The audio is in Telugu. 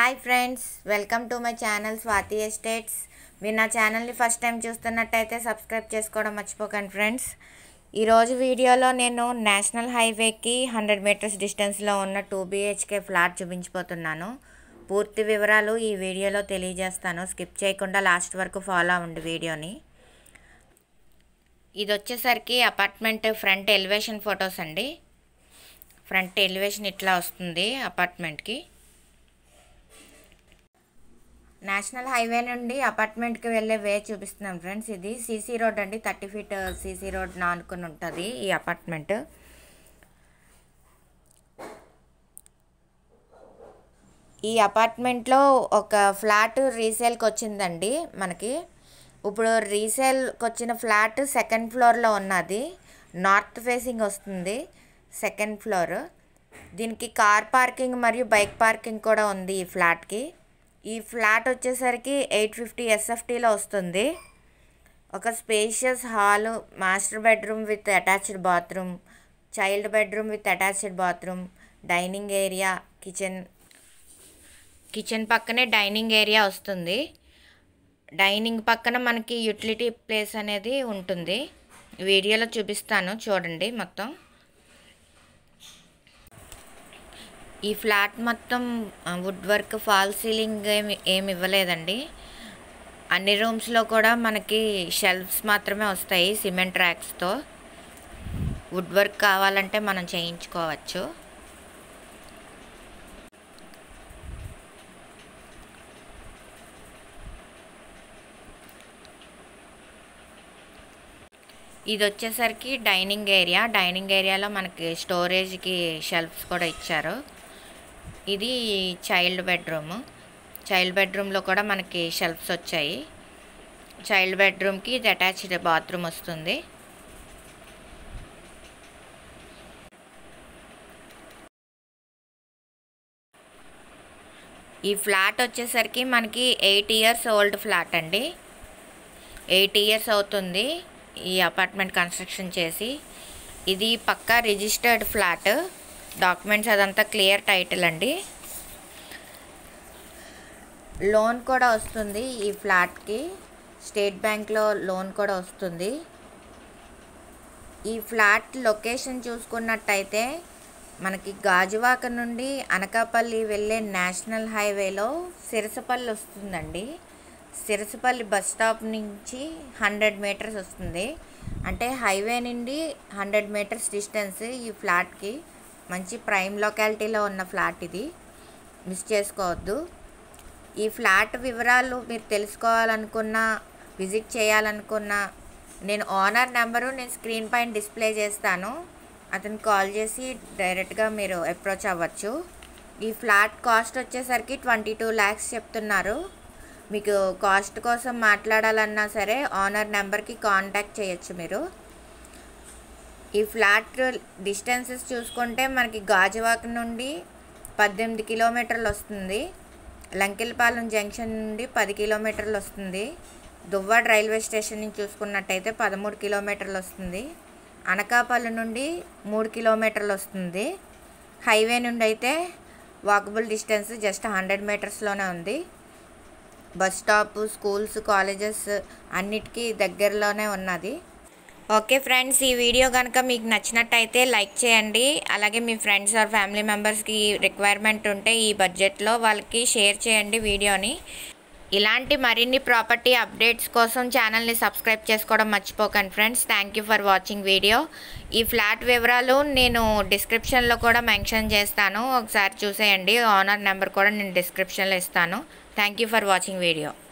hi friends welcome to my channel Swathi estates మీరు నా ఛానల్ని ఫస్ట్ టైం చూస్తున్నట్టయితే సబ్స్క్రైబ్ చేసుకోవడం మర్చిపోకండి ఫ్రెండ్స్ ఈరోజు వీడియోలో నేను నేషనల్ హైవేకి హండ్రెడ్ మీటర్స్ డిస్టెన్స్లో ఉన్న టూ బిహెచ్కే ఫ్లాట్ చూపించిపోతున్నాను పూర్తి వివరాలు ఈ వీడియోలో తెలియజేస్తాను స్కిప్ చేయకుండా లాస్ట్ వరకు ఫాలో అవ్వండి వీడియోని ఇది వచ్చేసరికి అపార్ట్మెంట్ ఫ్రంట్ ఎలివేషన్ ఫొటోస్ అండి ఫ్రంట్ ఎలివేషన్ ఇట్లా వస్తుంది అపార్ట్మెంట్కి నేషనల్ హైవే నుండి అపార్ట్మెంట్కి వెళ్ళే వే చూపిస్తున్నాం ఫ్రెండ్స్ ఇది సీసీ రోడ్ అండి థర్టీ ఫీట్ సీసీ రోడ్ నానుకుని ఉంటుంది ఈ అపార్ట్మెంట్ ఈ అపార్ట్మెంట్లో ఒక ఫ్లాట్ రీసేల్కి వచ్చిందండి మనకి ఇప్పుడు రీసేల్కి వచ్చిన ఫ్లాట్ సెకండ్ ఫ్లోర్లో ఉన్నది నార్త్ ఫేసింగ్ వస్తుంది సెకండ్ ఫ్లోర్ దీనికి కార్ పార్కింగ్ మరియు బైక్ పార్కింగ్ కూడా ఉంది ఈ ఫ్లాట్కి ఈ ఫ్లాట్ వచ్చేసరికి ఎయిట్ ఫిఫ్టీ ఎస్ఎఫ్టీలో వస్తుంది ఒక spacious hall master bedroom with attached bathroom child bedroom with attached bathroom dining area kitchen kitchen పక్కనే డైనింగ్ ఏరియా వస్తుంది డైనింగ్ పక్కన మనకి యుటిలిటీ ప్లేస్ అనేది ఉంటుంది వీడియోలో చూపిస్తాను చూడండి మొత్తం ఈ ఫ్లాట్ మొత్తం వుడ్ వర్క్ ఫాల్ సీలింగ్ ఏమి ఏమి ఇవ్వలేదండి అన్ని రూమ్స్లో కూడా మనకి షెల్ఫ్స్ మాత్రమే వస్తాయి సిమెంట్ ర్యాక్స్తో వుడ్ వర్క్ కావాలంటే మనం చేయించుకోవచ్చు ఇది వచ్చేసరికి డైనింగ్ ఏరియా డైనింగ్ ఏరియాలో మనకి స్టోరేజ్కి షెల్ఫ్స్ కూడా ఇచ్చారు ఇది చైల్డ్ బెడ్రూమ్ చైల్డ్ బెడ్రూమ్లో కూడా మనకి షెల్ఫ్స్ వచ్చాయి చైల్డ్ బెడ్రూమ్కి ఇది అటాచ్డ్ బాత్రూమ్ వస్తుంది ఈ ఫ్లాట్ వచ్చేసరికి మనకి ఎయిట్ ఇయర్స్ ఓల్డ్ ఫ్లాట్ అండి ఎయిట్ ఇయర్స్ అవుతుంది ఈ అపార్ట్మెంట్ కన్స్ట్రక్షన్ చేసి ఇది పక్కా రిజిస్టర్డ్ ఫ్లాట్ డాక్యుమెంట్స్ అదంతా క్లియర్ టైటిల్ అండి లోన్ కూడా వస్తుంది ఈ ఫ్లాట్కి స్టేట్ బ్యాంక్లో లోన్ కూడా వస్తుంది ఈ ఫ్లాట్ లొకేషన్ చూసుకున్నట్టయితే మనకి గాజువాక నుండి అనకాపల్లి వెళ్ళే నేషనల్ హైవేలో సిరసపల్లి వస్తుందండి సిరసపల్లి బస్ స్టాప్ నుంచి హండ్రెడ్ మీటర్స్ వస్తుంది అంటే హైవే నుండి హండ్రెడ్ మీటర్స్ డిస్టెన్స్ ఈ ఫ్లాట్కి మంచి ప్రైమ్ లొకాలిటీలో ఉన్న ఫ్లాట్ ఇది మిస్ చేసుకోవద్దు ఈ ఫ్లాట్ వివరాలు మీరు తెలుసుకోవాలనుకున్నా విజిట్ చేయాలనుకున్నా నేను ఓనర్ నెంబరు నేను స్క్రీన్ పైన డిస్ప్లే చేస్తాను అతను కాల్ చేసి డైరెక్ట్గా మీరు అప్రోచ్ అవ్వచ్చు ఈ ఫ్లాట్ కాస్ట్ వచ్చేసరికి ట్వంటీ టూ ల్యాక్స్ చెప్తున్నారు మీకు కాస్ట్ కోసం మాట్లాడాలన్నా సరే ఓనర్ నెంబర్కి కాంటాక్ట్ చేయొచ్చు మీరు ఈ ఫ్లాట్ డిస్టెన్సెస్ చూసుకుంటే మనకి గాజువాక నుండి పద్దెనిమిది కిలోమీటర్లు వస్తుంది లంకెలపాలెం జంక్షన్ నుండి పది కిలోమీటర్లు వస్తుంది దువ్వాడ రైల్వే స్టేషన్ నుంచి చూసుకున్నట్టయితే పదమూడు కిలోమీటర్లు వస్తుంది అనకాపల్లి నుండి మూడు కిలోమీటర్లు వస్తుంది హైవే నుండి అయితే వాకబుల్ డిస్టెన్స్ జస్ట్ హండ్రెడ్ మీటర్స్లోనే ఉంది బస్ స్టాప్ స్కూల్స్ కాలేజెస్ అన్నిటికీ దగ్గరలోనే ఉన్నది ఓకే ఫ్రెండ్స్ ఈ వీడియో కనుక మీకు నచ్చినట్టయితే లైక్ చేయండి అలాగే మీ ఫ్రెండ్స్ ఆర్ ఫ్యామిలీ మెంబర్స్కి రిక్వైర్మెంట్ ఉంటే ఈ బడ్జెట్లో వాళ్ళకి షేర్ చేయండి వీడియోని ఇలాంటి మరిన్ని ప్రాపర్టీ అప్డేట్స్ కోసం ఛానల్ని సబ్స్క్రైబ్ చేసుకోవడం మర్చిపోకండి friends thank you for watching video ఈ ఫ్లాట్ వివరాలు నేను డిస్క్రిప్షన్లో కూడా మెన్షన్ చేస్తాను ఒకసారి చూసేయండి ఓనర్ నెంబర్ కూడా నేను డిస్క్రిప్షన్లో ఇస్తాను thank you for watching video